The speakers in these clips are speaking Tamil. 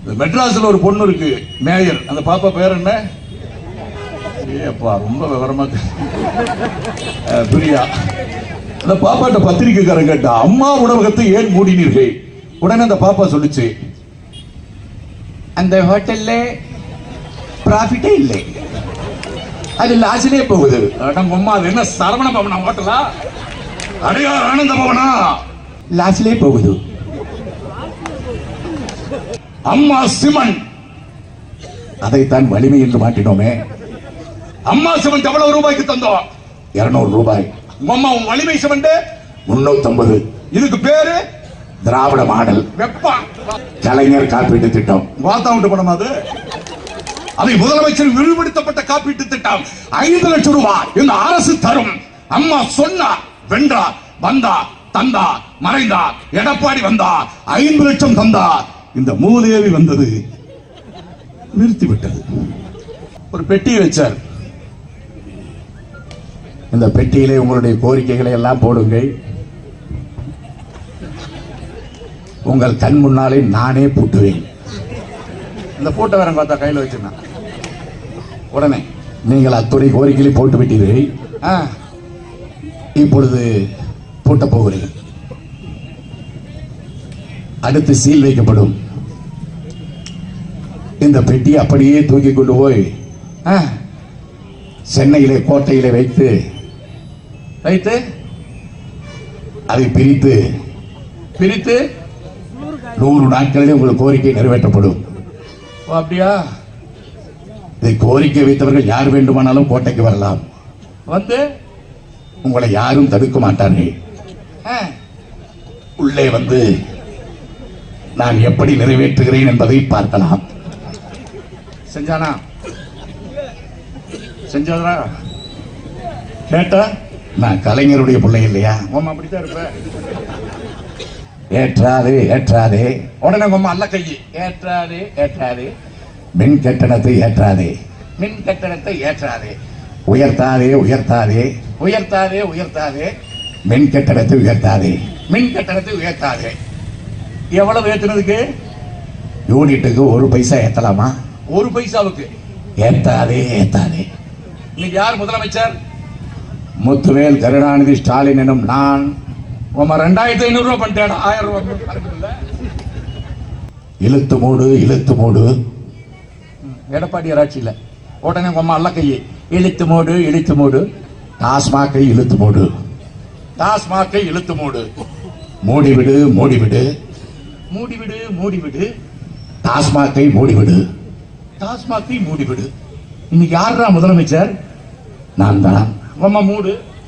இந்த மெட்ராஸ்ல ஒரு பொண்ணு இருக்கு மேயர் அந்த பாப்பா பேர் என்ன ஏப்பா ரொம்ப விவரமா தெரி- அஹ், பிரியா அந்த பாப்பாட்ட பத்திரிக்கைக்காரன் கேட்டா அம்மா உணவகத்தை ஏன் மூடினீர்கள் உடனே அந்த பாப்பா சொல்லுச்சு அந்த ஹோட்டல்ல ப்ராஃபிட்டே இல்லை அது லாஸ்ட்லயே போகுது நம்ம அம்மா அது என்ன சரவண பவனா ஹோட்டலா அடையார் ஆனந்த பவனா லாஸ்ட்லயே போகுது அம்மா சிமன் அதைத்தான் வலிமை என்று மாட்டினோமே அம்மா சிமெண்ட் எவ்வளவு ரூபாய்க்கு தந்தோம் இருநூறு ரூபாய் அம்மா உன் வலிமை சிமெண்ட் முன்னூத்தி இதுக்கு பேரு திராவிட மாடல் வெப்பம் கலைஞர் காப்பீட்டு திட்டம் வாத்தா உண்டு பணம் அது அதை முதலமைச்சர் விரிவுபடுத்தப்பட்ட காப்பீட்டு திட்டம் ஐந்து லட்சம் ரூபாய் இந்த அரசு தரும் அம்மா சொன்னா வென்றா வந்தா தந்தா மறைந்தா எடப்பாடி வந்தா ஐந்து லட்சம் தந்தா இந்த மூதேவி வந்தது நிறுத்தி விட்டது ஒரு பெட்டியை வச்சார் இந்த பெட்டியிலே உங்களுடைய கோரிக்கைகளை எல்லாம் போடுங்கள் உங்கள் கண் முன்னாலே நானே பூட்டுவேன் இந்த பூட்டை வேற பார்த்தா கையில் வச்சிருந்தான் உடனே நீங்கள் அத்துறை கோரிக்கைகளை போட்டு விட்டீர்கள் ஆ, இப்பொழுது பூட்டப் போகிறேன் அடுத்து சீல் வைக்கப்படும் இந்த பெட்டி அப்படியே தூக்கி கொண்டு போய் ஆ, சென்னையிலே கோட்டையிலே வைத்து வைத்து அதை பிரித்து பிரித்து நூறு நாட்களிலே உங்கள் கோரிக்கை நிறைவேற்றப்படும் ஓ, அப்படியா இதை கோரிக்கை வைத்தவர்கள் யார் வேண்டுமானாலும் கோட்டைக்கு வரலாம் வந்து உங்களை யாரும் தடுக்க மாட்டார்கள் ஆ, உள்ளே வந்து நான் எப்படி நிறைவேற்றுகிறேன் என்பதை பார்க்கலாம் செஞ்சானா செஞ்சாதா கேட்டா நான் கலைஞருடைய பிள்ளை இல்லையா உமா அப்படித்தான் இருப்ப ஏற்றாதே ஏற்றாதே உடனே உங்க அம்மா அல்ல கையி ஏற்றாதே ஏற்றாதே மின் கட்டணத்தை ஏற்றாதே மின் கட்டணத்தை ஏற்றாதே உயர்த்தாதே உயர்த்தாதே உயர்த்தாதே உயர்த்தாதே மின் கட்டணத்தை உயர்த்தாதே மின் கட்டணத்தை உயர்த்தாதே எவ்வளவு ஏத்துனதுக்கு யூனிட்டுக்கு ஒரு பைசா ஏத்தலாமா ஒரு பைசாவுக்கு ஏத்தாதே ஏத்தாதே இன்னைக்கு யார் முதலமைச்சர் முத்துவேல் கருணாநிதி ஸ்டாலின் எனும் நான் உம ரெண்டாயிரத்தி ஐநூறு ரூபாய் பண்ணிட்டேன் ஆயிரம் ரூபாய் கணக்குல. இழுத்து மூடு இழுத்து மூடு எடப்பாடி ஆட்சியில் உடனே உங்க அம்மா அல்ல கையை இழுத்து மூடு இழுத்து மூடு டாஸ்மாக்கை இழுத்து மூடு டாஸ்மாக்கை இழுத்து மூடு மூடிவிடு மூடிவிடு மூடிவிடு மூடிவிடு டாஸ்மாக்கை மூடிவிடு டாஸ்மாக்கை மூடிவிடு இன்னைக்கு யாருடா முதலமைச்சர் நான் தான் அம்மா மூடு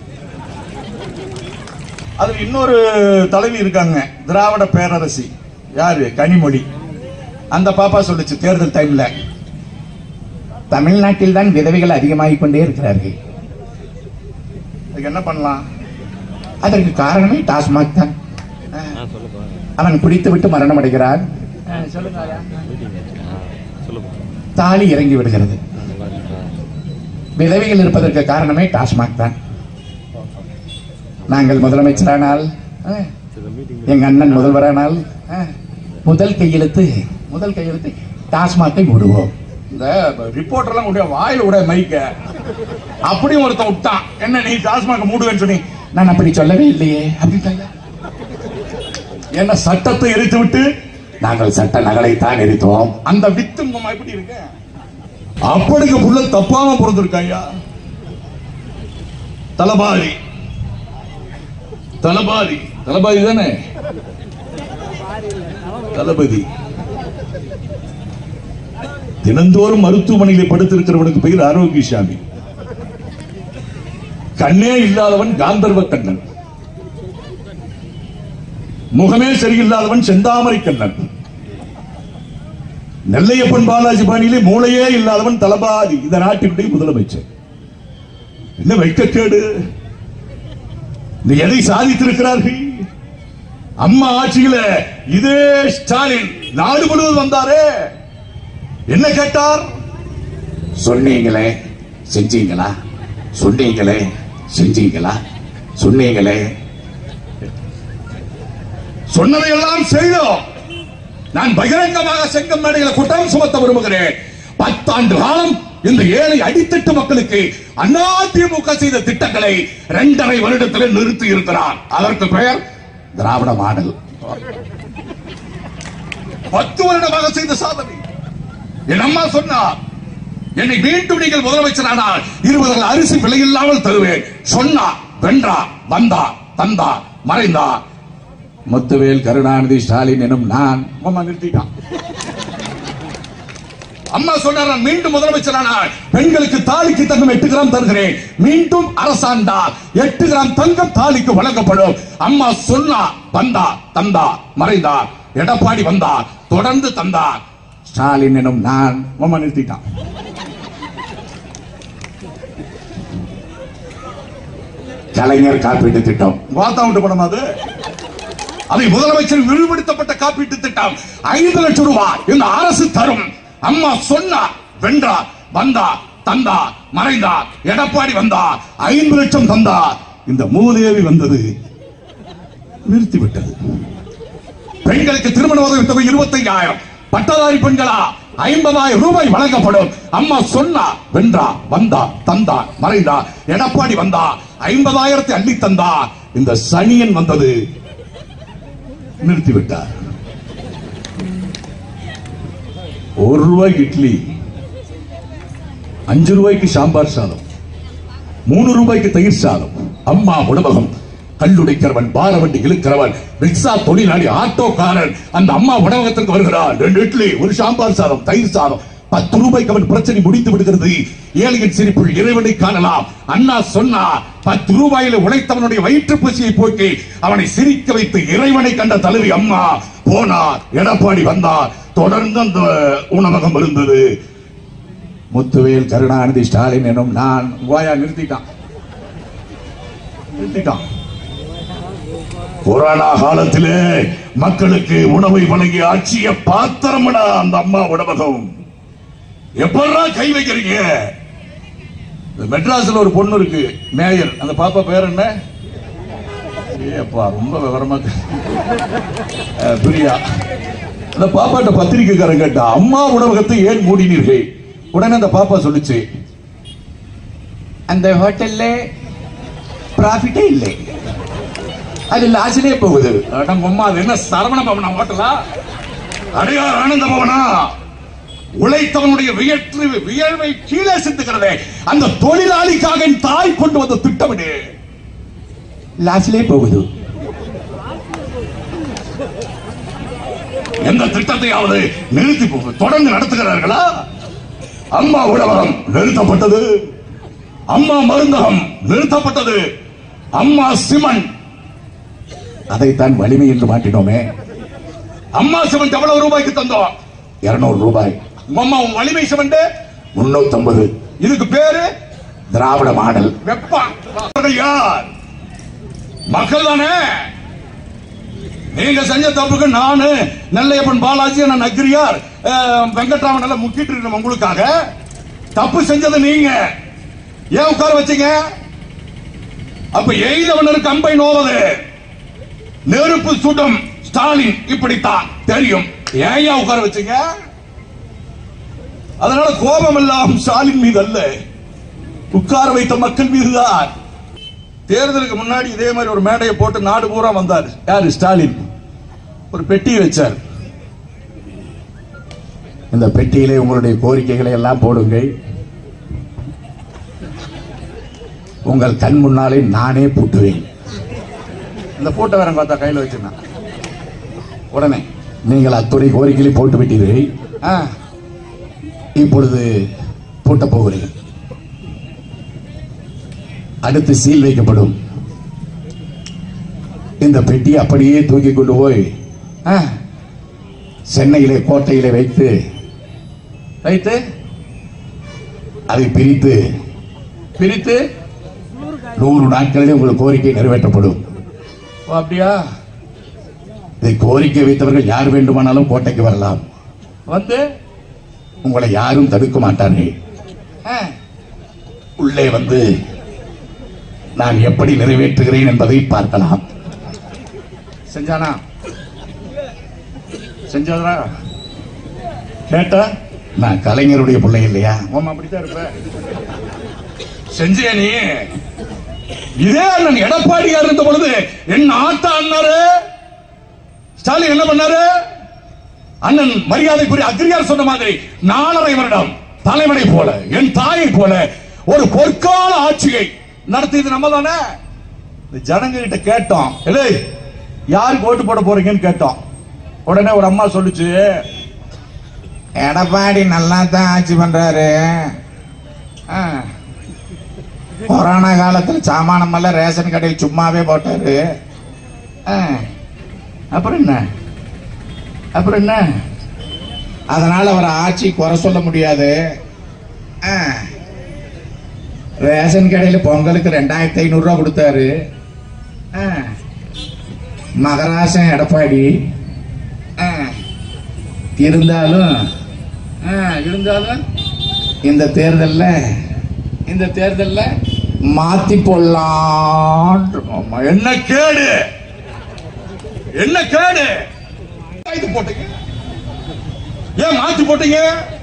அது இன்னொரு தலைவி இருக்காங்க திராவிட பேரரசி யாரு கனிமொழி அந்த பாப்பா சொல்லுச்சு தேர்தல் டைம்ல தமிழ்நாட்டில் தான் விதவைகள் அதிகமாகிக் கொண்டே இருக்கிறார்கள் அதுக்கு என்ன பண்ணலாம் அதற்கு காரணமே டாஸ்மாக் தான் அவன் குடித்து விட்டு மரணம் அடைகிறான் தாலி இறங்கி விடுகிறது விதவைகள் இருப்பதற்கு காரணமே டாஸ்மாக் தான் நாங்கள் முதலமைச்சரானால் ஆ, எங்க அண்ணன் முதல்வரானால் ஆ, முதல் கையெழுத்து முதல் கையெழுத்து டாஸ்மாக்கை மூடுவோம் இந்த ரிப்போர்ட்டர்லாம் உடைய வாயில உடைய மைக்க அப்படியும் ஒருத்தன் விட்டான் என்ன நீ டாஸ்மாக மூடுவேன்னு சொன்னி நான் அப்படி சொல்லவே இல்லையே அப்படின்ட்டாங்க என்ன சட்டத்தை எரித்து விட்டு நாங்கள் சட்ட நகலை தான் எரித்தோம் அந்த வித்து உங்க எப்படி இருக்கு அப்படிங்க புள்ள தப்பாம பிறந்திருக்காயா தலபாதி தலபாதி தலபாதி தானே தளபதி தினந்தோறும் மருத்துவமனையில் படுத்திருக்கிறவனுக்கு பெயர் ஆரோக்கியசாமி கண்ணே இல்லாதவன் காந்தர்வ கண்ணன் முகமே சரியில்லாதவன் செந்தாமரை கண்ணன் நெல்லையப்பன் பாலாஜி பாணியிலே மூளையே இல்லாதவன் தலபாதி இந்த நாட்டினுடைய முதலமைச்சர் என்ன வைக்கக்கேடு இந்த எதை சாதித்திருக்கிறார்கள் அம்மா ஆட்சியில இதே ஸ்டாலின் நாடு முழுவதும் வந்தாரே என்ன கேட்டார் சொன்னீங்களே செஞ்சீங்களா சொன்னீங்களே செஞ்சீங்களா சொன்னீங்களே சொன்னதையெல்லாம் செய்தோம் நான் பகிரங்கமாக செங்கம் மேடைகளை குற்றம் சுமத்த விரும்புகிறேன் பத்தாண்டு காலம் இந்த ஏழை அடித்தட்டு மக்களுக்கு அதிமுக செய்த திட்டங்களை இரண்டரை வருடத்தில் நிறுத்தி இருக்கிறார் அதற்கு பெயர் திராவிட மாடல் பத்து வருடமாக செய்த சாதனை என் அம்மா சொன்னார் என்னை மீண்டும் நீங்கள் முதலமைச்சரானால் இருபது அரிசி விலையில்லாமல் தருவேன் சொன்னா வென்றா வந்தா தந்தா மறைந்தா முத்துவேல் கருணாநிதி ஸ்டாலின் எனும் நான் அம்மா நிறுத்திட்டான் அம்மா சொன்னார் நான் மீண்டும் முதலமைச்சரானால் பெண்களுக்கு தாலிக்கு தங்கம் எட்டு கிராம் தருகிறேன் மீண்டும் அரசாண்டால் எட்டு கிராம் தங்கம் தாலிக்கு வழங்கப்படும் அம்மா சொன்னா வந்தா தந்தா மறைந்தார் எடப்பாடி வந்தார் தொடர்ந்து தந்தார் ஸ்டாலின் எனும் நான் அம்மா நிறுத்திட்டான் கலைஞர் காப்பீட்டு திட்டம் வாத்தாவுண்டு படம் அது அதை முதலமைச்சர் விரிவுபடுத்தப்பட்ட காப்பீட்டு திட்டம் ஐந்து லட்சம் ரூபாய் இந்த அரசு தரும் அம்மா சொன்னா வென்றா வந்தா தந்தா மறைந்தா எடப்பாடி வந்தா ஐந்து லட்சம் தந்தா இந்த மூதேவி வந்தது நிறுத்திவிட்டது பெண்களுக்கு திருமண உதவி தொகை இருபத்தையாயிரம் பட்டதாரி பெண்களா ஐம்பதாயிரம் ரூபாய் வழங்கப்படும் அம்மா சொன்னா வென்றா வந்தா தந்தா மறைந்தா எடப்பாடி வந்தா ஐம்பதாயிரத்தை அள்ளி தந்தா இந்த சனியன் வந்தது நிறுத்திவிட்டார் ஒரு ரூபாய் இட்லி அஞ்சு ரூபாய்க்கு சாம்பார் சாதம் மூணு ரூபாய்க்கு தயிர் சாதம் அம்மா உணவகம் கல்லுடைக்கிறவன் பாரவண்டி இழுக்கிறவன் ரிக்ஷா தொழிலாளி ஆட்டோக்காரன் அந்த அம்மா உணவகத்திற்கு வருகிறான் ரெண்டு இட்லி ஒரு சாம்பார் சாதம் தயிர் சாதம் பத்து ரூபாய்க்கு அவன் பிரச்சனை முடித்து விடுகிறது ஏழையின் சிரிப்பில் இறைவனை காணலாம் அண்ணா சொன்னா பத்து ரூபாயில உழைத்தவனுடைய வயிற்று பசியை போக்கி அவனை சிரிக்க வைத்து இறைவனை கண்ட தலைவி அம்மா போனார் எடப்பாடி வந்தார் தொடர்ந்து அந்த உணவகம் இருந்தது முத்துவேல் கருணாநிதி ஸ்டாலின் எனும் நான் கோயா நிறுத்திட்டான் நிறுத்திட்டான் கொரோனா காலத்திலே மக்களுக்கு உணவை வழங்கிய ஆட்சிய பாத்திரமடா அந்த அம்மா உணவகம் எப்படா கை வைக்கிறீங்க இந்த மெட்ராஸ்ல ஒரு பொண்ணு இருக்கு மேயர் அந்த பாப்பா பேர் என்ன ஏப்பா ரொம்ப விவரமா தெ- அஹ், பிரியா அந்த பாப்பாட்ட பத்திரிக்கைக்காரன் கேட்டா அம்மா உணவகத்தை ஏன் மூடினீர்கள் உடனே அந்த பாப்பா சொல்லுச்சு அந்த ஹோட்டல்ல ப்ராஃபிட்டே இல்லை அது லாஸ்ட்லயே போகுது நம்ம அம்மா அது என்ன சரவண பவனா ஹோட்டலா அடையார் ஆனந்த பவனா உழைத்தவனுடைய வியற்று வியர்வை கீழே சிந்துகிறதே அந்த தொழிலாளிக்காக என் தாய் கொண்டு வந்த திட்டம் இது லாஸ்ட்லயே போகுது எந்த திட்டத்தையாவது நிறுத்தி போகு தொடர்ந்து நடத்துகிறார்களா அம்மா உணவகம் நிறுத்தப்பட்டது அம்மா மருந்தகம் நிறுத்தப்பட்டது அம்மா சிமெண்ட் அதைத்தான் வலிமை என்று மாட்டினோமே அம்மா சிமெண்ட் எவ்வளவு ரூபாய்க்கு தந்தோம் இருநூறு ரூபாய் அம்மா உன் வலிமை சிமெண்ட் முன்னூத்தி ஐம்பது இதுக்கு பேரு திராவிட மாடல் வெப்பம் அவர்கள் யார் மக்கள் தானே நீங்க செஞ்ச தப்புக்கு நானு நெல்லையப்பன் பாலாஜி நான் அக்ரியார் அஹ், வெங்கட்ராமன் எல்லாம் முக்கிட்டு இருக்கோம் உங்களுக்காக தப்பு செஞ்சது நீங்க ஏன் உட்கார வச்சீங்க அப்ப எய்தவனருக்கு அம்பை நோவது நெருப்பு சுடும் ஸ்டாலின் இப்படித்தான் தெரியும் ஏன் உட்கார வச்சீங்க அதனால கோபம் எல்லாம் ஸ்டாலின் மீது அல்ல உட்கார வைத்த மக்கள் மீதுதான் தேர்தலுக்கு முன்னாடி இதே மாதிரி ஒரு மேடையை போட்டு நாடு பூரா வந்தார் யாரு ஸ்டாலின் ஒரு பெட்டியை வச்சார் இந்த பெட்டியிலே உங்களுடைய கோரிக்கைகளை எல்லாம் போடுங்கள் உங்கள் கண் முன்னாலே நானே பூட்டுவேன் இந்த போட்டோ வேற பார்த்தா கையில் வச்சிருந்தான் உடனே நீங்கள் அத்துறை கோரிக்கைகளை போட்டு விட்டீர்கள் ஆ, இப்பொழுது பூட்டப் போகிறீர்கள் அடுத்து சீல் வைக்கப்படும் இந்த பெட்டி அப்படியே தூக்கி கொண்டு போய் ஆ, சென்னையிலே கோட்டையிலே வைத்து வைத்து அதை பிரித்து பிரித்து நூறு நாட்களிலே உங்கள் கோரிக்கை நிறைவேற்றப்படும் ஓ, அப்படியா இதை கோரிக்கை வைத்தவர்கள் யார் வேண்டுமானாலும் கோட்டைக்கு வரலாம் வந்து உங்களை யாரும் தடுக்க மாட்டார்கள் ஆ, உள்ளே வந்து நான் எப்படி நிறைவேற்றுகிறேன் என்பதை பார்க்கலாம் செஞ்சானா செஞ்சாதா கேட்டா நான் கலைஞருடைய பிள்ளை இல்லையா உமா அப்படித்தான் இருப்ப செஞ்சியா நீ இதே அண்ணன் எடப்பாடியார் இருந்த பொழுது என்ன ஆத்தா அண்ணாரு ஸ்டாலின் என்ன பண்ணாரு அண்ணன் மரியாதைக்குரிய அக்ரியார் சொன்ன மாதிரி நாலரை வருடம் தலைவனை போல என் தாயை போல ஒரு பொற்கால ஆட்சியை நடத்தியது நம்ம தானே இந்த ஜனங்க கிட்ட கேட்டோம் இல்லை யாருக்கு ஓட்டு போட போறீங்கன்னு கேட்டோம் உடனே ஒரு அம்மா சொல்லுச்சு எடப்பாடி நல்லா தான் ஆட்சி பண்றாரு ஆ. கொரோனா காலத்துல சாமானம் எல்லாம் ரேஷன் கடையில் சும்மாவே போட்டாரு ஆ. அப்புறம் என்ன அப்புறம் என்ன அதனால அவர் ஆட்சி குறை சொல்ல முடியாது ஆ. ரேஷன் கடையில் பொங்கலுக்கு ரெண்டாயிரத்தி ஐநூறு ரூபா கொடுத்தாரு ஆ. மகராசன் எடப்பாடி ஆ. இருந்தாலும் ஆ, இருந்தாலும் இந்த தேர்தல்ல இந்த தேர்தல்ல மாத்தி போடலாம் ஆமா, என்ன கேடு என்ன கேடு இது போட்டீங்க ஏன் மாத்தி போட்டீங்க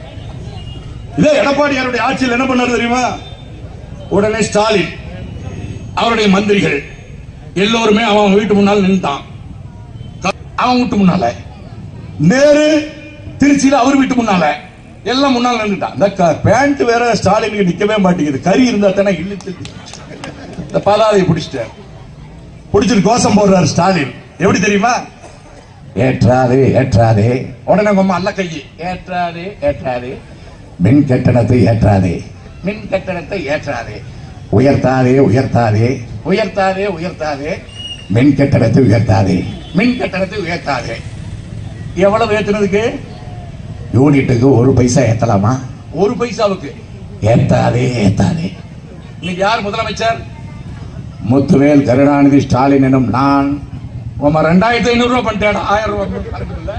இதே எடப்பாடியாருடைய ஆட்சியில் என்ன பண்ணாரு தெரியுமா உடனே ஸ்டாலின் அவருடைய மந்திரிகள் எல்லோருமே அவன் வீட்டு முன்னால் நின்றான் அவன் வீட்டு முன்னால நேரு திருச்சியில அவர் வீட்டு முன்னால எல்லாம் முன்னால் நின்றுட்டான் இந்த பேண்ட் வேற ஸ்டாலினுக்கு நிக்கவே மாட்டேங்குது கறி இருந்தா தானே இழுத்து இந்த பலாதையை பிடிச்சிட்டார் பிடிச்சிட்டு கோஷம் போடுறாரு ஸ்டாலின் எப்படி தெரியுமா ஏற்றாதே ஏற்றாதே உடனே உங்க அம்மா அல்ல கையை ஏற்றாதே ஏற்றாதே மின் கட்டணத்தை ஏற்றாதே மின் கட்டணத்தை ஏற்றாதே உயர்த்தாதே உயர்த்தாதே உயர்த்தாதே உயர்த்தாதே மின் கட்டணத்தை உயர்த்தாதே மின் கட்டணத்தை உயர்த்தாதே எவ்வளவு ஏத்துனதுக்கு யூனிட்டுக்கு ஒரு பைசா ஏத்தலாமா ஒரு பைசாவுக்கு ஏத்தாதே ஏத்தாதே இன்னைக்கு யார் முதலமைச்சர் முத்துவேல் கருணாநிதி ஸ்டாலின் எனும் நான் உமா ரெண்டாயிரத்தி ஐநூறு ரூபாய் பண்ணிட்டேன் ஆயிரம் ரூபாய் கணக்கு இல்ல.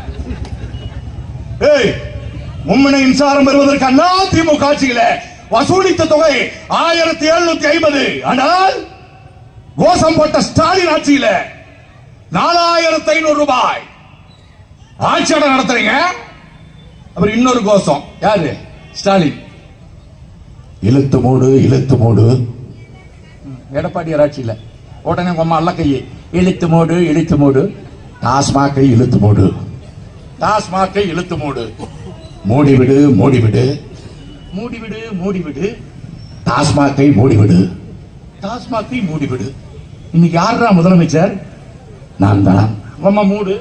ஏய் மும்முனை மின்சாரம் பெறுவதற்கு அண்ணா திமுக ஆட்சியில வசூலித்த தொகை ஆயிரத்தி எழுநூத்தி ஐம்பது ஆனால் கோஷம் போட்ட ஸ்டாலின் ஆட்சியில நாலாயிரத்தி ஐநூறு ரூபாய் ஆட்சியோட நடத்துறீங்க அப்புறம் இன்னொரு கோஷம் யாரு ஸ்டாலின் இழுத்து மூடு இழுத்து மூடு எடப்பாடியார் ஆட்சியில உடனே உங்க அம்மா அல்ல கையை இழுத்து மூடு இழுத்து மூடு டாஸ்மாகை இழுத்து மூடு டாஸ்மாக்கை இழுத்து மூடு மூடிவிடு மூடிவிடு மூடிவிடு மூடிவிடு டாஸ்மாகை மூடிவிடு டாஸ்மாக்கை மூடிவிடு இன்னைக்கு யாருடா முதலமைச்சர் நான் தான் அம்மா மூடு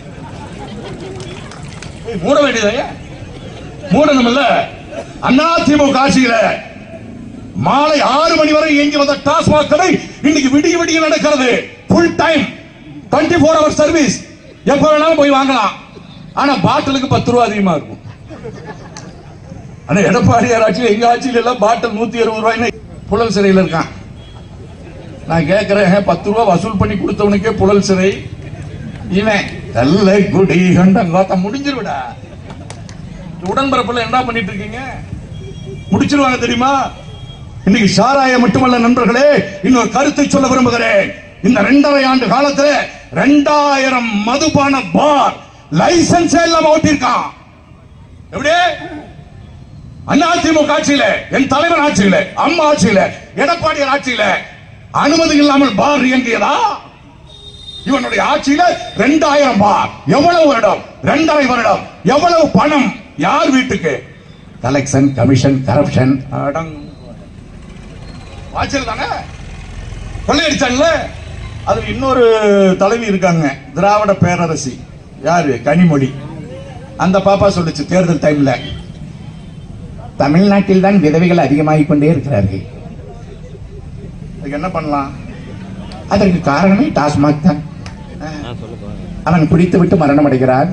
ஏய், மூட வேண்டியதே மூடணும்ல அண்ணா திமுக ஆட்சியில மாலை ஆறு மணி வரை இயங்கி வந்த டாஸ்மாக் கடை இன்னைக்கு விடிய விடிய நடக்கிறது full time 24 four hour service எப்ப வேணாலும் போய் வாங்கலாம் ஆனா பாட்டிலுக்கு பத்து ரூபா அதிகமா இருக்கும் ஆனா எடப்பாடியார் ஆட்சியில் எங்க ஆட்சியில எல்லாம் பாட்டில் நூத்தி அறுபது ரூபாய்னு புழல் சிறையில் இருக்கான் நான் கேட்கிறேன் பத்து ரூபா வசூல் பண்ணி கொடுத்தவனுக்கே புழல் சிறை இவன் கல்லை குடி கண்டங்காத்த முடிஞ்சிருவிடா உடன்பரப்புல என்ன பண்ணிட்டு இருக்கீங்க முடிச்சிருவாங்க தெரியுமா இன்னைக்கு சாராய மட்டுமல்ல நண்பர்களே இன்னொரு கருத்தை சொல்ல விரும்புகிறேன் இந்த ரெண்டரை ஆண்டு காலத்துல ரெண்டாயிரம் மதுபான பார் லைசன்ஸ் இல்லாம ஓட்டிருக்கான் எப்படி அதிமுக ஆட்சியில என் தலைவர் ஆட்சியில அம்மா ஆட்சியில எடப்பாடியார் ஆட்சியில அனுமதி இல்லாமல் பார் இயங்கியதா இவனுடைய ஆட்சியில ரெண்டாயிரம் பார் எவ்வளவு வருடம் ரெண்டரை வருடம் எவ்வளவு பணம் யார் வீட்டுக்கு கலெக்ஷன் கமிஷன் கரப்ஷன் அடங் ஆட்சியில் தானே கொள்ளையடிச்சாங்கல்ல அது இன்னொரு தலைவி இருக்காங்க திராவிட பேரரசி யாரு கனிமொழி அந்த பாப்பா சொல்லுச்சு தேர்தல் டைம்ல தமிழ்நாட்டில் தான் விதவைகள் அதிகமாகிக் கொண்டே இருக்கிறார்கள் அதுக்கு என்ன பண்ணலாம் அதற்கு காரணமே டாஸ்மாக் தான் அவன் குடித்து விட்டு மரணம் அடைகிறான்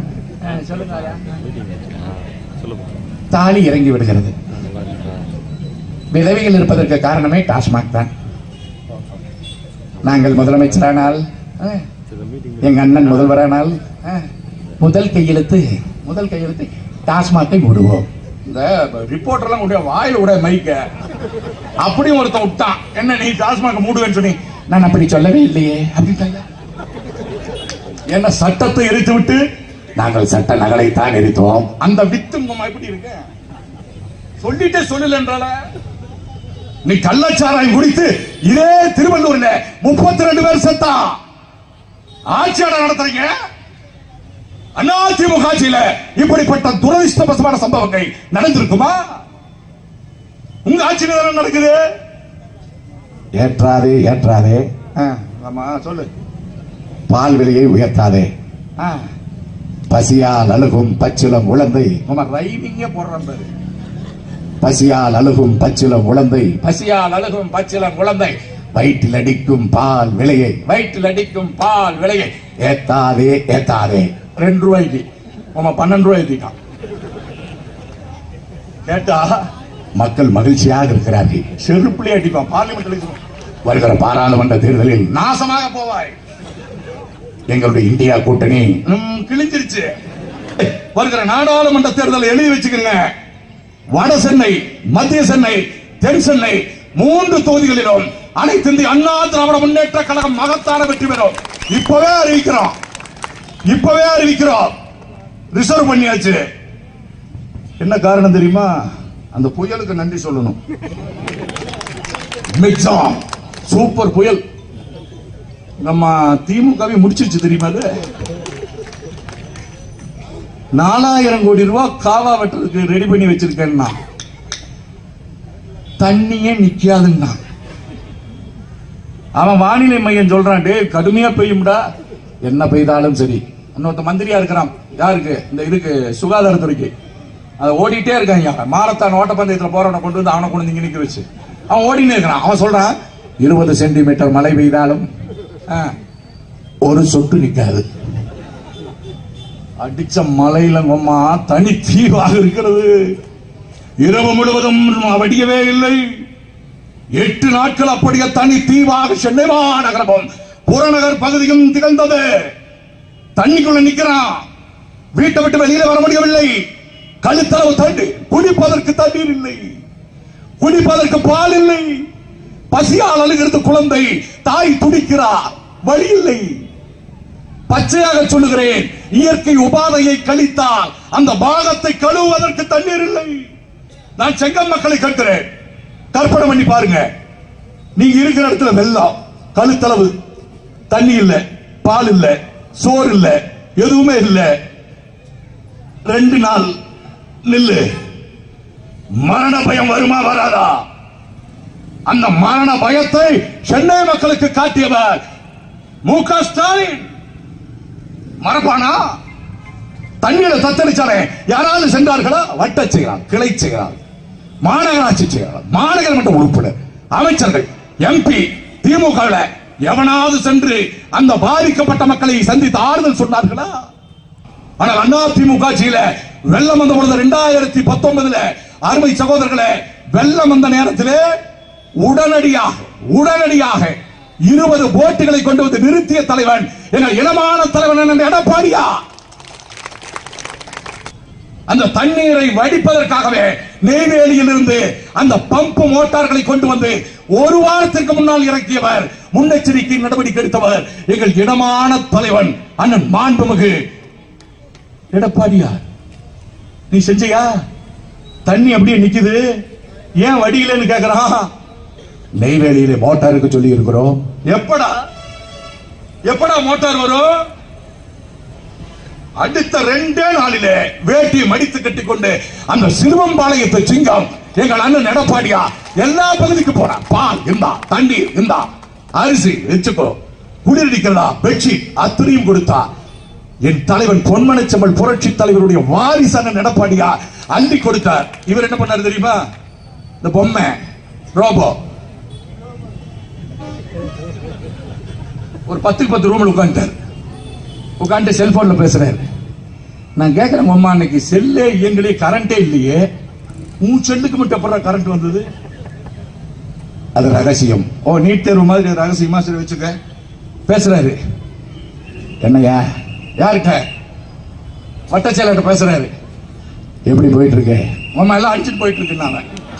தாலி இறங்கி விடுகிறது விதவைகள் இருப்பதற்கு காரணமே டாஸ்மாக் தான் நாங்கள் முதலமைச்சரானால் ஆ, எங்க அண்ணன் முதல்வரானால் ஆ, முதல் கையெழுத்து முதல் கையெழுத்து டாஸ்மாக்கை மூடுவோம் இந்த ரிப்போர்ட்டர் எல்லாம் உடைய வாயில் உடைய மைக்க அப்படியும் ஒருத்தன் விட்டான் என்ன நீ டாஸ்மாக மூடுவேன்னு சொன்னி நான் அப்படி சொல்லவே இல்லையே அப்படின்ட்டாங்க என்ன சட்டத்தை எரித்து விட்டு நாங்கள் சட்ட நகலை தான் எரித்தோம் அந்த வித்து உங்க அம்மா எப்படி இருக்கு சொல்லிட்டே சொல்லலன்றால நீ கள்ளச்சாராயம் குடித்து இதே திருவள்ளூர்ல முப்பத்தி ரெண்டு பேர் செத்தான் ஆட்சியாளர் நடத்துறீங்க அதிமுக ஆட்சியில இப்படிப்பட்ட துரதிருஷ்டவசமான சம்பவங்கள் நடந்திருக்குமா உங்க ஆட்சியில தானே நடக்குது ஏற்றாதே ஏற்றாதே ஆ, ஆமா சொல்லு பால் விலையை உயர்த்தாதே ஆ, பசியால் அழுகும் பச்சிலம் உழந்தை ஆமா ரைமிங்கே போடுறேன் பாரு பசியால் அழுகும் பச்சிலம் உழந்தை பசியால் அழுகும் பச்சிலம் குழந்தை வயிற்றில் அடிக்கும் பால் விலையை வயிற்றில் அடிக்கும் பால் விலையை ஏத்தாதே ஏத்தாதே ரெண்டு ரூபாய்க்கு ஆமா பன்னெண்டு ரூபாய் ஏத்திட்டான் கேட்டா மக்கள் மகிழ்ச்சியாக இருக்கிறார்கள் செருப்புலயே அடிப்பான் பார்லிமெண்ட்ல வருகிற பாராளுமன்ற தேர்தலில் நாசமாக போவாய் எங்களுடைய இந்தியா கூட்டணி ம், கிழிஞ்சிருச்சு வருகிற நாடாளுமன்ற தேர்தல் எழுதி வச்சுக்கோங்க வட சென்னை மத்திய சென்னை தென் சென்னை மூன்று தொகுதிகளிலும் அனைத்து இந்திய அண்ணா திராவிட முன்னேற்ற கழகம் மகத்தான வெற்றி பெறும் இப்பவே அறிவிக்கிறோம் இப்பவே அறிவிக்கிறோம் ரிசர்வ் பண்ணியாச்சு என்ன காரணம் தெரியுமா அந்த புயலுக்கு நன்றி சொல்லணும் மிக்ஸாம் சூப்பர் புயல் நம்ம திமுகவை முடிச்சிருச்சு தெரியுமா அது நாலாயிரம் கோடி ரூபாய் காவா வெட்டுறதுக்கு ரெடி பண்ணி வச்சிருக்கேன்னா தண்ணியே நிக்காதுன்னா அவன் வானிலை மையம் சொல்றான் டேய் கடுமையா பெய்யும்டா என்ன பெய்தாலும் சரி இன்னொருத்த மந்திரியா இருக்கிறான் யாருக்கு இந்த இதுக்கு சுகாதாரத்துறைக்கு அதை ஓடிட்டே இருக்காங்க அவன். மாரத்தான் ஓட்டப்பந்தயத்துல போறவனை கொண்டு வந்து அவனை கொண்டு வந்து இங்க நிக்க வச்சு அவன் ஓடினே இருக்கிறான் அவன் சொல்றான் இருபது சென்டிமீட்டர் மழை பெய்தாலும் ஆ, ஒரு சொட்டு நிக்காது அடிச்ச மலையில அம்மா தனி தீவாக இருக்கிறது இரவு முழுவதும் வடியவே இல்லை எட்டு நாட்கள் அப்படியே தனி தீவாக சென்னை மாநகரமும் புறநகர் பகுதியும் திகழ்ந்தது தண்ணிக்குள்ள நிக்கிறான் வீட்டை விட்டு வெளியில வர முடியவில்லை கழுத்தளவு தண்ணி குடிப்பதற்கு தண்ணீர் இல்லை குடிப்பதற்கு பால் இல்லை பசியால் அழுகிறது குழந்தை தாய் துடிக்கிறார் வழி இல்லை பச்சையாக சொல்லுகிறேன் இயற்கை உபாதையை கழித்தால் அந்த பாகத்தை கழுவுவதற்கு தண்ணீர் இல்லை நான் செங்கம் மக்களை கேட்கிறேன் கற்பனை பண்ணி பாருங்க நீங்க இருக்கிற இடத்துல வெள்ளம் கழுத்தளவு தண்ணி இல்ல பால் இல்ல சோறு இல்ல எதுவுமே இல்ல ரெண்டு நாள் நில்லு மரண பயம் வருமா வராதா அந்த மரண பயத்தை சென்னை மக்களுக்கு காட்டியவர் மு க ஸ்டாலின் மறப்பானா தண்ணீரை தத்தளிச்சாலே யாராவது சென்றார்களா வட்ட செய்கிறார் கிளை செய்கிறார் மாநகராட்சி செய்கிறார் மாநகரமன்ற உறுப்பினர் அமைச்சர்கள் எம்பி திமுக எவனாவது சென்று அந்த பாதிக்கப்பட்ட மக்களை சந்தித்து ஆறுதல் சொன்னார்களா ஆனால் அண்ணா திமுக ஆட்சியில வெள்ளம் வந்த பொழுது ரெண்டாயிரத்தி பத்தொன்பதுல அருமை சகோதரர்களே வெள்ளம் வந்த நேரத்திலே உடனடியாக உடனடியாக இருபது போட்டுகளை கொண்டு வந்து நிறுத்திய தலைவன் எங்கள் இனமான தலைவன் என்ற எடப்பாடியா அந்த தண்ணீரை வடிப்பதற்காகவே நெய்வேலியில் இருந்து அந்த பம்பு மோட்டார்களை கொண்டு வந்து ஒரு வாரத்திற்கு முன்னால் இறக்கியவர் முன்னெச்சரிக்கை நடவடிக்கை எடுத்தவர் எங்கள் இனமான தலைவன் அண்ணன் மாண்புமிகு எடப்பாடியார் நீ செஞ்சியா தண்ணி அப்படியே நிக்குது ஏன் வடியிலன்னு கேக்குறான் நெய்வேலியிலே மோட்டாருக்கு சொல்லி இருக்கிறோம் எப்படா எப்படா மோட்டார் வரும் அடுத்த ரெண்டே நாளிலே வேட்டியை மடித்து கட்டிக்கொண்டு அந்த சிறுவம்பாளையத்தை சிங்கம் எங்கள் அண்ணன் எடப்பாடியா எல்லா பகுதிக்கு போறான் பால் இந்தா தண்ணீர் இந்தா அரிசி வச்சுக்கோ குளிரடிக்கிறதா பெட்ஷீட் அத்தனையும் கொடுத்தா என் தலைவன் பொன்மனச்செம்மல் புரட்சி தலைவருடைய வாரிசான எடப்பாடியா அள்ளி கொடுத்தார் இவர் என்ன பண்ணாரு தெரியுமா இந்த பொம்மை ரோபோ ஒரு பத்துக்கு பத்து ரூம்ல உட்காந்துட்டார் உட்காந்து செல்போன்ல பேசுறாரு நான் கேட்கிறேன் அம்மா அன்னைக்கு செல்லே இயங்கலே கரண்டே இல்லையே உன் செல்லுக்கு மட்டும் அப்புறம் கரண்ட் வந்தது அது ரகசியம் ஓ நீட் தேர்வு மாதிரி ரகசியமா சரி வச்சுக்க பேசுறாரு என்னய்யா யார்கிட்ட வட்டச்செயலர்கிட்ட பேசுறாரு எப்படி போயிட்டு இருக்கு உமா எல்லாம் அடிச்சுட்டு போயிட்டு இருக்குன்னாங்க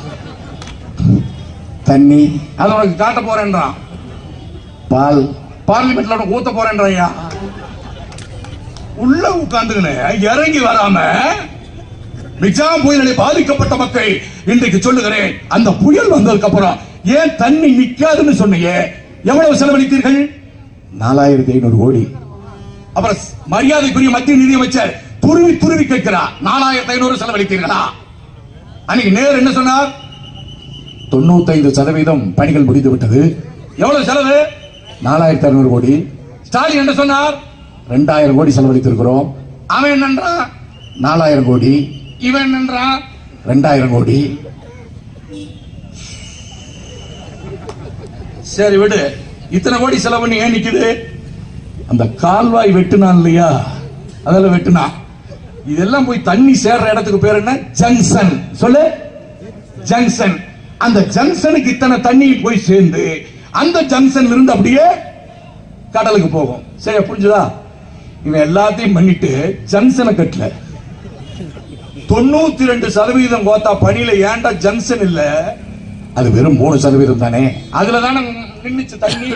தண்ணி அதை உனக்கு காட்ட போறேன்றான் பால் பார்லிமெண்ட்ல உனக்கு ஊத்த போறேன்றாயா உள்ள உட்கார்ந்துக்கின்னு இறங்கி வராம மிக்ஜாம் புயலிலே பாதிக்கப்பட்ட மக்கள் இன்றைக்கு சொல்லுகிறேன் அந்த புயல் வந்ததுக்கு அப்புறம் ஏன் தண்ணி நிக்காதுன்னு சொன்னீங்க எவ்வளவு செலவழித்தீர்கள் நாலாயிரத்தி ஐநூறு கோடி அப்புறம் மரியாதைக்குரிய மத்திய நிதியமைச்சர் துருவி துருவி கேட்கிறார் நாலாயிரத்தி ஐநூறு செலவழித்தீர்களா அன்னைக்கு நேர் என்ன சொன்னார் தொண்ணூத்தைந்து சதவீதம் பணிகள் முடிந்து விட்டது எவ்வளவு செலவு நாலாயிரத்தி அறுநூறு கோடி ஸ்டாலின் என்ன சொன்னார் ரெண்டாயிரம் கோடி செலவழித்திருக்கிறோம் அவன் என்னன்றான் நாலாயிரம் கோடி இவன் என்னன்றான் ரெண்டாயிரம் கோடி சரி விடு இத்தனை கோடி செலவு பண்ணி ஏன் நிக்குது அந்த கால்வாய் வெட்டுனான் இல்லையா அதெல்லாம் வெட்டுனா இதெல்லாம் போய் தண்ணி சேர்ற இடத்துக்கு பேர் என்ன ஜங்ஷன் சொல்லு ஜங்ஷன் அந்த ஜங்ஷனுக்கு இத்தனை தண்ணி போய் சேர்ந்து அந்த ஜங்ஷன்ல இருந்து அப்படியே கடலுக்கு போகும் சரியா புரிஞ்சுதா இவன் எல்லாத்தையும் பண்ணிட்டு ஜங்ஷனை கட்டல தொண்ணூத்தி ரெண்டு சதவீதம் கோத்தா பணியில ஏன்டா ஜங்ஷன் இல்ல அது வெறும் மூணு சதவீதம் தானே அதுல தானே நின்னுச்சு தண்ணி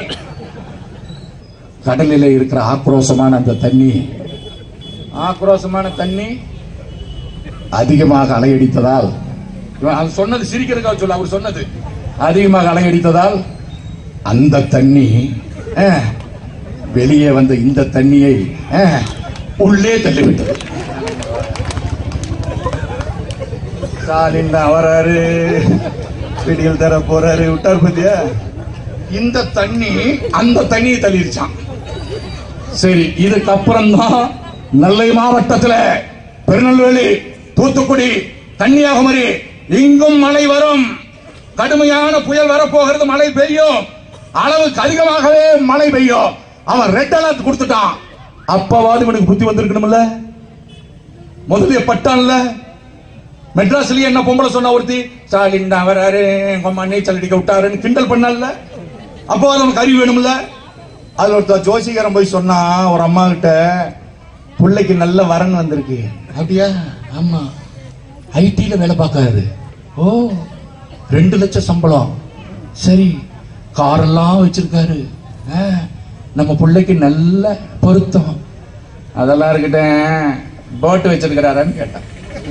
கடலிலே இருக்கிற ஆக்ரோஷமான அந்த தண்ணி ஆக்ரோஷமான தண்ணி அதிகமாக அலையடித்ததால் இவன் அது சொன்னது சிரிக்கிறதுக்காக சொல்ல அவர் சொன்னது அதிகமாக அலையடித்ததால் அந்த தண்ணி அஹ், வெளியே வந்த இந்த தண்ணியை அஹ், உள்ளே தள்ளிவிட்டது ஸ்டாலின் தான் வராரு விடியல் தர போறாரு விட்டார் பத்தியா இந்த தண்ணி அந்த தண்ணியை தள்ளிருச்சான் சரி இதுக்கப்புறம் தான் நெல்லை மாவட்டத்துல திருநெல்வேலி தூத்துக்குடி கன்னியாகுமரி இங்கும் மழை வரும் கடுமையான புயல் வரப்போகிறது மழை பெய்யும் அளவுக்கு அதிகமாகவே மழை பெய்யும் அவன் ரெட் அலர்ட் கொடுத்துட்டான் அப்பவாது இவனுக்கு புத்தி வந்திருக்கணும்ல முதலிய பட்டான்ல மெட்ராஸ்லயே என்ன பொம்பளை சொன்னா ஒருத்தி ஸ்டாலின் தான் வராரு எங்க அம்மா நீச்சல் அடிக்க விட்டாருன்னு கிண்டல் பண்ணல அப்போ நமக்கு அறிவு வேணும்ல அதுல ஒருத்தர் ஜோசிகரம் போய் சொன்னா ஒரு அம்மா கிட்ட பிள்ளைக்கு நல்ல வரன் வந்திருக்கு அப்படியா ஆமா ஐடில வேலை பார்க்காரு ஓ ரெண்டு லட்சம் சம்பளம் சரி காரெல்லாம் வச்சிருக்காரு ஆ, நம்ம பிள்ளைக்கு நல்ல பொருத்தம் அதெல்லாம் இருக்கட்டும் போட்டு வச்சிருக்கிறாரான்னு கேட்டான்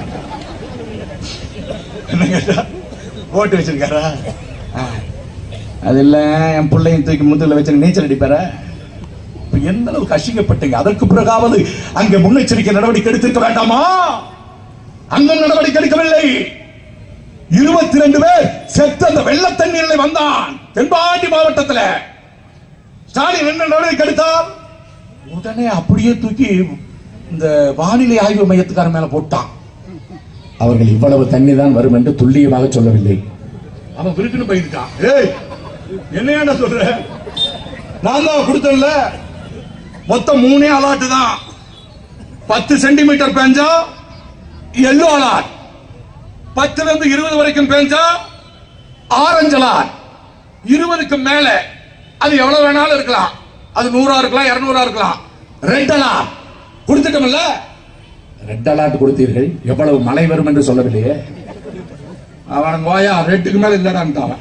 என்ன கேட்டா போட்டு வச்சிருக்காரா ஆ. அது இல்ல என் பிள்ளையும் தூக்கி முதுகுல வச்சு நீச்சல் அடிப்பாரா இப்ப எந்த அளவுக்கு அசிங்கப்பட்டீங்க அதற்கு பிறகாவது அங்க முன்னெச்சரிக்கை நடவடிக்கை எடுத்திருக்க வேண்டாமா அங்க நடவடிக்கை எடுக்கவில்லை இருபத்தி ரெண்டு பேர் செத்து அந்த வெள்ள தண்ணீரில் வந்தான் தென்பாண்டி மாவட்டத்துல ஸ்டாலின் என்ன நடவடிக்கை எடுத்தார் உடனே அப்படியே தூக்கி இந்த வானிலை ஆய்வு மையத்துக்கார மேல போட்டான் அவர்கள் இவ்வளவு தண்ணி தான் வரும் என்று துல்லியமாக சொல்லவில்லை அவன் விருக்குன்னு போயிருக்கான் ஏய் என்னையாண்டா சொல்ற நான் தான் கொடுத்தேன்ல மொத்தம் மூணே அலாட்டு தான் பத்து சென்டிமீட்டர் பேஞ்சா எல்லோ அலாட் பத்துல இருந்து இருபது வரைக்கும் பேஞ்சா ஆரஞ்சு அலாட் இருபதுக்கு மேல அது எவ்வளவு வேணாலும் இருக்கலாம் அது நூறா இருக்கலாம் இருநூறா இருக்கலாம் ரெட் அலாட் கொடுத்துட்டோம்ல ரெட் அலர்ட் கொடுத்தீர்கள் எவ்வளவு மழை வரும் என்று சொல்லவில்லையே அவன் வாயா ரெட்டுக்கு மேல இல்லடான்ட்டான் அவன்.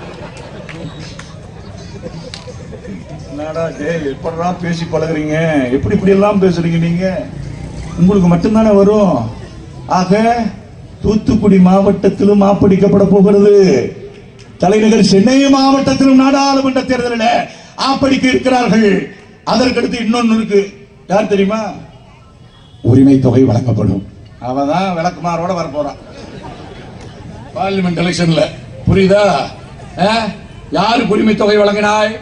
என்னடா டேய் எப்படா பேசி பழகுறீங்க எப்படி இப்படி எல்லாம் பேசுறீங்க நீங்க உங்களுக்கு மட்டும்தானே வரும் ஆக தூத்துக்குடி மாவட்டத்திலும் ஆப்படிக்கப்பட போகிறது தலைநகர் சென்னை மாவட்டத்திலும் நாடாளுமன்ற தேர்தலில் ஆப்படிக்க இருக்கிறார்கள் அதற்கடுத்து இன்னொன்னு இருக்கு யார் தெரியுமா உரிமை தொகை வழங்கப்படும் அவதான் விளக்குமாரோட வர போறான் பார்லிமெண்ட் எலெக்ஷன்ல புரியுதா ஆ? யாருக்கு உரிமை தொகை வழங்கினாய்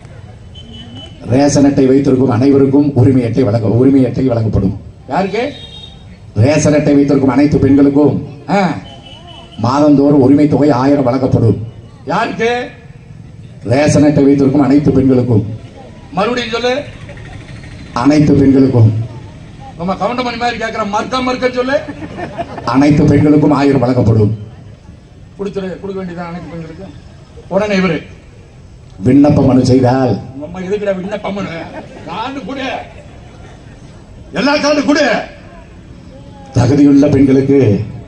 ரேஷன் அட்டை வைத்திருக்கும் அனைவருக்கும் உரிமை அட்டை வழங்க உரிமை அட்டை வழங்கப்படும் யாருக்கு ரேஷன் அட்டை வைத்திருக்கும் அனைத்து பெண்களுக்கும் ஆ. மாதந்தோறும் உரிமை தொகை ஆயிரம் வழங்கப்படும் யாருக்கு ரேஷன் அட்டை வைத்திருக்கும் அனைத்து பெண்களுக்கும் மறுபடியும் சொல்லு அனைத்து பெண்களுக்கும் நம்ம கவுண்டமணி மாதிரி கேட்கிற மர்க்க மர்க்க சொல்லு அனைத்து பெண்களுக்கும் ஆயிரம் வழங்கப்படும் கொடுத்துரு கொடுக்க வேண்டியதான் அனைத்து பெண்களுக்கு உடனே இவரு விண்ணப்ப மனு செய்தால் நம்ம எதுக்குடா விண்ணப்பம்னு காண்டு கொடு எல்லா காண்டு கொடு தகுதியுள்ள பெண்களுக்கு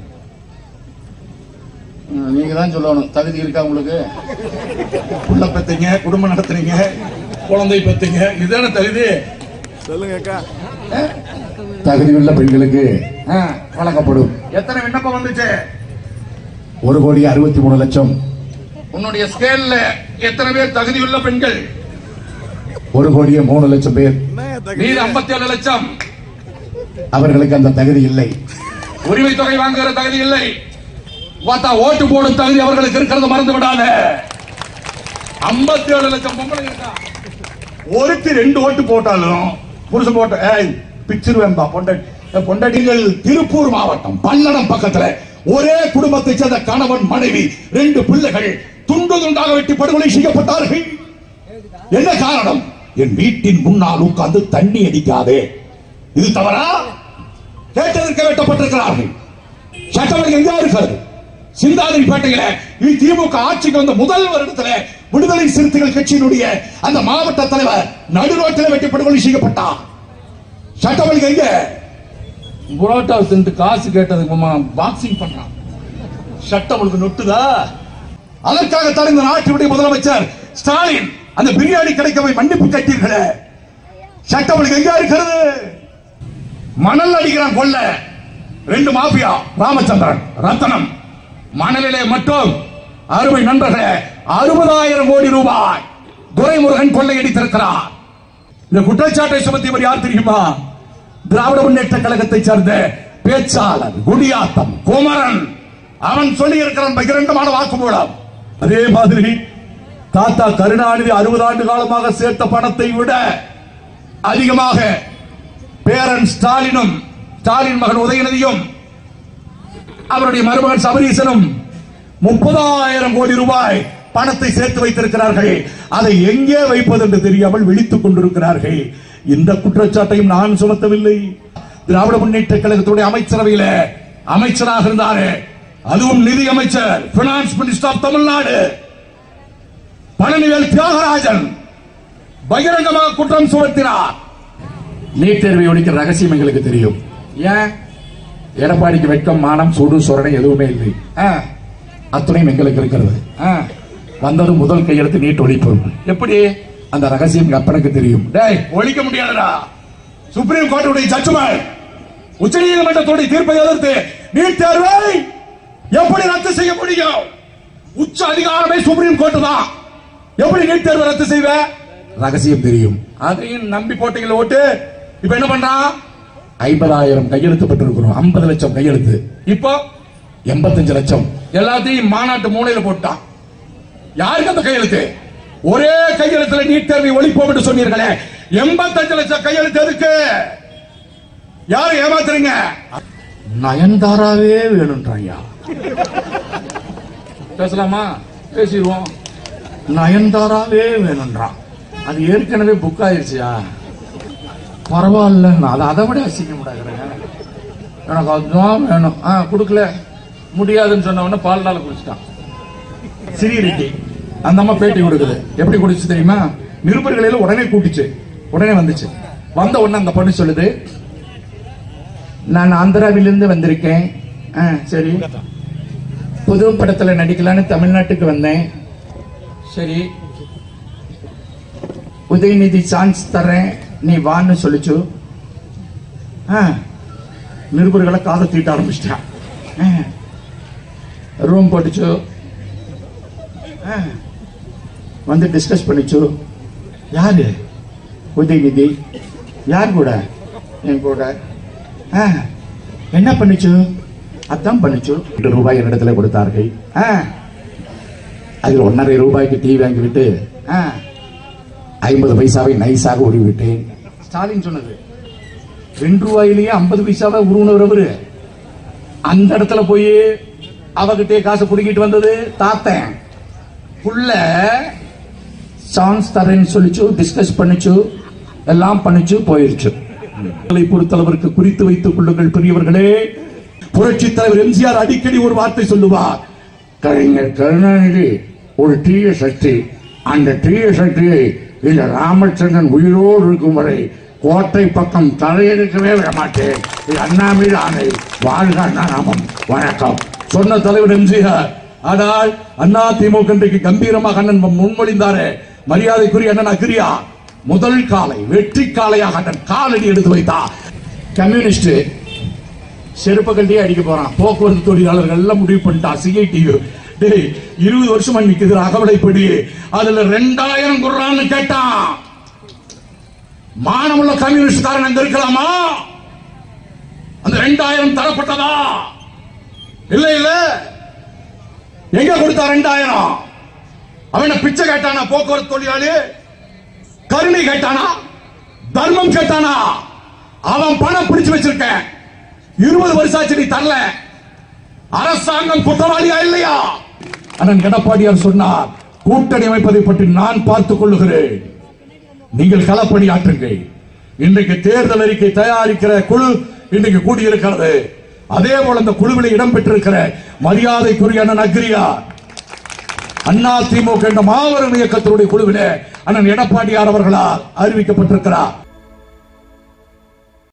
நீங்க தான் சொல்லணும் தகுதி இருக்கா உங்களுக்கு புள்ள பெத்தீங்க குடும்பம் நடத்துறீங்க குழந்தை பெத்தீங்க இதுதானே தகுதி சொல்லுங்க அக்கா ஆ? தகுதியுள்ள பெண்களுக்கு ஆ, வழங்கப்படும் எத்தனை விண்ணப்பம் வந்துச்சு ஒரு கோடி அறுபத்தி மூணு லட்சம் உன்னுடைய ஸ்கேல்ல எத்தனை பேர் தகுதியுள்ள பெண்கள் ஒரு கோடியே மூணு லட்சம் பேர் மீது 57 லட்சம் அவர்களுக்கு அந்த தகுதி இல்லை உரிமை தொகை வாங்குகிற தகுதி இல்லை பார்த்தா ஓட்டு போடும் தகுதி அவர்களுக்கு இருக்கிறது மறந்து விடாத 57 லட்சம் பொம்பளை இருக்கா ஒருத்தி ரெண்டு ஓட்டு போட்டாலும் புருஷன் போட்ட ஏய் பிச்சிருவேன்பா பொண்டாட்டி பொண்டாட்டிகள் திருப்பூர் மாவட்டம் பல்லடம் பக்கத்துல ஒரே குடும்பத்தை சேர்ந்த கணவன் மனைவி ரெண்டு பிள்ளைகள் துண்டு துண்டாக வெட்டி படுகொலை செய்யப்பட்டார்கள் என்ன காரணம் என் வீட்டின் முன்னால் உட்கார்ந்து தண்ணி அடிக்காதே இது தவறா கேட்டதற்கு வெட்டப்பட்டிருக்கிறார்கள் சட்டமன்றம் எங்க இருக்கிறது சிந்தாதிரி பேட்டையில இது திமுக ஆட்சிக்கு வந்த முதல் வருடத்துல விடுதலை சிறுத்தைகள் கட்சியினுடைய அந்த மாவட்ட தலைவர் நடுரோட்டில் வெட்டி படுகொலை செய்யப்பட்டார் சட்டமன்றம் எங்க புரோட்டா தின்ட்டு காசு கேட்டதுக்கு பாக்ஸிங் பண்றான் சட்டம் உங்களுக்கு நொட்டுதா அதற்காகத்தான் இந்த நாட்டினுடைய முதலமைச்சர் ஸ்டாலின் அந்த பிரியாணி கிடைக்கவே மன்னிப்பு கேட்டீர்களே சட்டம் உங்களுக்கு எங்க இருக்கிறது மணல் அடிக்கிறான் கொல்ல ரெண்டு மாபியா ராமச்சந்திரன் ரத்தனம் மணலிலே மட்டும் அருமை நண்பர்களே அறுபதாயிரம் கோடி ரூபாய் துரைமுருகன் கொள்ளையடித்திருக்கிறார் இந்த குற்றச்சாட்டை சுமத்தியவர் யார் தெரியுமா திராவிட முன்னேற்ற கழகத்தை சார்ந்த பேச்சாளர் குடியாத்தம் குமரன் அவன் சொல்லி இருக்கிறான் பகிரங்கமான வாக்குமூலம் அதே மாதிரி தாத்தா கருணாநிதி அறுபது ஆண்டு காலமாக சேர்த்த பணத்தை விட அதிகமாக பேரன் ஸ்டாலினும் ஸ்டாலின் மகன் உதயநிதியும் அவருடைய மருமகன் சபரீசனும் முப்பதாயிரம் கோடி ரூபாய் பணத்தை சேர்த்து வைத்திருக்கிறார்கள் அதை எங்கே வைப்பது என்று தெரியாமல் விழித்துக் கொண்டிருக்கிறார்கள் இந்த குற்றச்சாட்டையும் நான் சுமத்தவில்லை திராவிட முன்னேற்ற கழகத்துடைய அமைச்சரவையில அமைச்சராக இருந்தாரு அதுவும் நிதி அமைச்சர் finance minister of Tamil Nadu Palanivel Thiagarajan பகிரங்கமாக குற்றம் சுமத்தினார் நீட் தேர்வை ஒழிக்கிற ரகசியம் எங்களுக்கு தெரியும் ஏன் எடப்பாடிக்கு வெட்கம் மானம் சூடு சொரணை எதுவுமே இல்லை ஆ, அத்துணையும் எங்களுக்கு இருக்கிறது ஆ, வந்தது முதல் கையெழுத்து நீட் ஒழிப்பு எப்படி அந்த ரகசியம் எங்க அப்பனுக்கு தெரியும் டேய் ஒழிக்க முடியாதுடா சுப்ரீம் கோர்ட்டுடைய ஜட்ஜ்மெண்ட் உச்ச நீதிமன்றத்துடைய தீர்ப்பை எதிர்த்து நீட் தேர்வை எப்படி ரத்து செய்ய முடியும் உச்ச அதிகாரமே சுப்ரீம் கோர்ட் தான் எப்படி நீட் தேர்வை ரத்து செய்வ ரகசியம் தெரியும் அதையும் நம்பி போட்டீங்கள ஓட்டு இப்ப என்ன பண்றான் ஐம்பதாயிரம் கையெழுத்து பெற்றிருக்கிறோம் ஐம்பது லட்சம் கையெழுத்து இப்போ எண்பத்தஞ்சு லட்சம் எல்லாத்தையும் மாநாட்டு மூலையில போட்டான் யாருக்கு அந்த கையெழுத்து ஒரே கையெழுத்துல நீட் தேர்வை ஒழிப்போம் என்று சொன்னீர்களே எண்பத்தஞ்சு லட்சம் கையெழுத்து எதுக்கு யாரு ஏமாத்துறீங்க நயன்தாராவே வேணும்ன்றாயா பேசலாமா பேசிடுவோம் நயன்தாராவே வேணும்ன்றான் அது ஏற்கனவே புக் ஆயிருச்சியா பரவாயில்ல நான் அதை அதை விட அசிங்கப்படாகிறேன் எனக்கு அதுதான் வேணும் ஆ கொடுக்கல முடியாதுன்னு சொன்ன உடனே பால் நாள் குடிச்சிட்டான் சிறியரிட்டி அந்த அம்மா பேட்டி கொடுக்குது எப்படி குடிச்சு தெரியுமா நிருபர்களில உடனே கூட்டிச்சு உடனே வந்துச்சு வந்த உடனே அந்த பொண்ணு சொல்லுது நான் ஆந்திராவிலிருந்து வந்திருக்கேன் ஆ சரி புது படத்துல நடிக்கலான்னு தமிழ்நாட்டுக்கு வந்தேன் சரி உதயநிதி சான்ஸ் தர்றேன் நீ வான்னு சொல்லிச்சு ஆ, நிருபர்களை காதை தீட்ட ஆரம்பிச்சிட்டான் ரூம் போட்டுச்சு ஆ, வந்து டிஸ்கஸ் பண்ணிச்சு யாரு உதயநிதி யார் கூட என் கூட ஆ, என்ன பண்ணுச்சு அதான் பண்ணுச்சு ரெண்டு ரூபாய் என்னிடத்துல கொடுத்தார்கள் ஆ, அதில் ஒன்றரை ரூபாய்க்கு டீ வாங்கிவிட்டு ஆ, ஐம்பது பைசாவை நைஸாக உருவி விட்டேன் ஸ்டாலின் சொன்னது ரெண்டு ரூபாயிலேயே ஐம்பது பைசாவை உருவினவர் அவரு அந்த இடத்துல போய் அவகிட்டே காசு புடுங்கிட்டு வந்தது தாத்தன் புள்ள சான்ஸ் தரேன்னு சொல்லிச்சு டிஸ்கஸ் பண்ணிச்சு எல்லாம் பண்ணிச்சு போயிருச்சு உங்களை பொறுத்தளவிற்கு குறித்து வைத்துக் கொள்ளுங்கள் பெரியவர்களே புரட்சி தலைவர் எம்ஜிஆர் அடிக்கடி ஒரு வார்த்தை சொல்லுவார் கலைஞர் கருணாநிதி ஒரு தீய சக்தி அந்த தீய சக்தியை இந்த ராமச்சந்திரன் உயிரோடு இருக்கும் வரை கோட்டை பக்கம் தலையெடுக்கவே விட மாட்டேன் இது அண்ணா மீது ஆணை வாழ்க அண்ணா நாமம் வணக்கம் சொன்ன தலைவர் எம்ஜிஆர் ஆனால் அண்ணா திமுக இன்றைக்கு கம்பீரமாக அண்ணன் முன்மொழிந்தாரே மரியாதைக்குரிய அண்ணன் அகிரியா முதல் காலை வெற்றி காலையாக அண்ணன் காலடி எடுத்து வைத்தார் கம்யூனிஸ்ட் செருப்ப கட்டியே அடிக்க போறான் போக்குவரத்து தொழிலாளர்கள் எல்லாம் முடிவு பண்ணிட்டான் சிஐடியு டேய் இருபது வருஷமா நிக்குது அகவலைப்படி அதுல ரெண்டாயிரம் குர்றான்னு கேட்டான் மானமுள்ள கம்யூனிஸ்ட்காரன் அங்க இருக்கலாமா அந்த ரெண்டாயிரம் தரப்பட்டதா இல்ல இல்ல எங்க கொடுத்தா ரெண்டாயிரம் அவன பிச்சை கேட்டானா போக்குவரத்து தொழிலாளி கருணை கேட்டானா தர்மம் கேட்டானா அவன் பணம் பிடிச்சு வச்சிருக்கேன் இருபது வருஷம் ஆச்சு நீ தரல அரசாங்கம் குற்றவாளியா இல்லையா அண்ணன் எடப்பாடியார் சொன்னார் கூட்டணி அமைப்பதை பற்றி நான் பார்த்துக் கொள்ளுகிறேன் நீங்கள் களப்பணி ஆற்றுங்கள் இன்றைக்கு தேர்தல் அறிக்கை தயாரிக்கிற குழு இன்றைக்கு கூடியிருக்கிறது அதே போல இந்த குழுவில் இடம்பெற்றிருக்கிற மரியாதைக்குரிய அண்ணன் அக்ரியார் அண்ணா திமுக என்ற மாபெரும் இயக்கத்தினுடைய குழுவிலே அண்ணன் எடப்பாடியார் அவர்களால் அறிவிக்கப்பட்டிருக்கிறார்